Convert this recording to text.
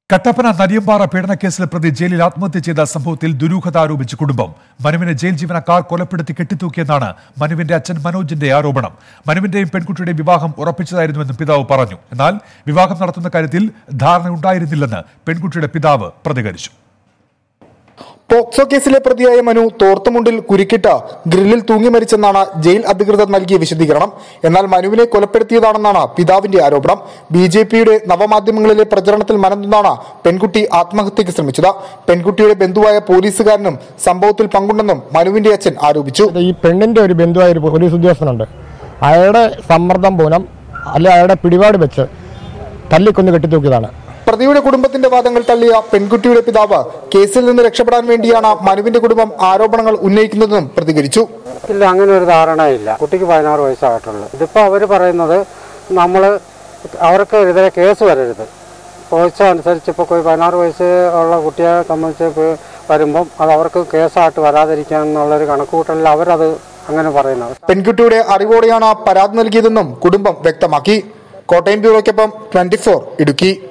കട്ടപ്പന നരിയമ്പാറ പീഡനക്കേസിലെ പ്രതി ജയിലിൽ ആത്മഹത്യ ചെയ്ത സംഭവത്തിൽ ദുരൂഹത ആരോപിച്ച് കുടുംബം മനുവിനെ ജയിൽ ജീവനക്കാർ കൊലപ്പെടുത്തി കെട്ടിത്തൂക്കിയെന്നാണ് മനുവിന്റെ അച്ഛൻ മനോജിന്റെ ആരോപണം മനുവിന്റെയും പെൺകുട്ടിയുടെയും വിവാഹം ഉറപ്പിച്ചതായിരുന്നുവെന്ന് പിതാവ് പറഞ്ഞു എന്നാൽ വിവാഹം നടത്തുന്ന കാര്യത്തിൽ ധാരണയുണ്ടായിരുന്നില്ലെന്ന് പെൺകുട്ടിയുടെ പിതാവ് പ്രതികരിച്ചു പോക്സോ കേസിലെ പ്രതിയായ മനു തോർത്തുമുണ്ടിൽ കുരുക്കിട്ട് ഗ്രില്ലിൽ തൂങ്ങി മരിച്ചെന്നാണ് ജയിൽ അധികൃതർ നൽകിയ വിശദീകരണം എന്നാൽ മനുവിനെ കൊലപ്പെടുത്തിയതാണെന്നാണ് പിതാവിന്റെ ആരോപണം ബി ജെ പിയുടെ നവമാധ്യമങ്ങളിലെ പ്രചരണത്തിൽ മനംനൊന്നാണ് പെൺകുട്ടി ആത്മഹത്യക്ക് ശ്രമിച്ചത് പെൺകുട്ടിയുടെ ബന്ധുവായ പോലീസുകാരനും സംഭവത്തിൽ പങ്കുണ്ടെന്നും മനുവിന്റെ അച്ഛൻ ആരോപിച്ചു ഈ പെണ്ണിന്റെ ഒരു ബന്ധുവായ ഒരു പോലീസ് ഉദ്യോഗസ്ഥനുണ്ട് അയാളുടെ സമ്മർദ്ദം മൂലം അല്ലെ അയാളുടെ പിടിപാട് വെച്ച് തല്ലിക്കൊന്ന് കെട്ടിത്തൂക്കിയതാണ് പ്രതിയുടെ കുടുംബത്തിന്റെ വാദങ്ങൾ തള്ളിയ പെൺകുട്ടിയുടെ പിതാവ് കേസിൽ നിന്ന് രക്ഷപ്പെടാൻ വേണ്ടിയാണ് മനുവിന്റെ കുടുംബം ആരോപണങ്ങൾ ഉന്നയിക്കുന്നതെന്നും പ്രതികരിച്ചു ഇല്ല അങ്ങനെ ഒരു ധാരണയില്ല കുട്ടിക്ക് പതിനാറ് വയസ്സായിട്ടുള്ളൂ ഇതിപ്പോൾ അവർ പറയുന്നത് നമ്മൾ അവർക്ക് എതിരെ കേസ് വരരുത് പോയിച്ച അനുസരിച്ച് ഇപ്പോൾ പതിനാറ് വയസ്സ് ഉള്ള കുട്ടിയെ സംബന്ധിച്ച് ഇപ്പോൾ വരുമ്പം അത് അവർക്ക് കേസായിട്ട് വരാതിരിക്കാൻ എന്നുള്ളൊരു കണക്കുകൂട്ടലിൽ അവരത് അങ്ങനെ പറയുന്നത് പെൺകുട്ടിയുടെ അറിവോടെയാണ് പരാതി നൽകിയതെന്നും കുടുംബം വ്യക്തമാക്കി കോട്ടയം ബ്യൂറോയ്ക്കൊപ്പം ട്വന്റി ഇടുക്കി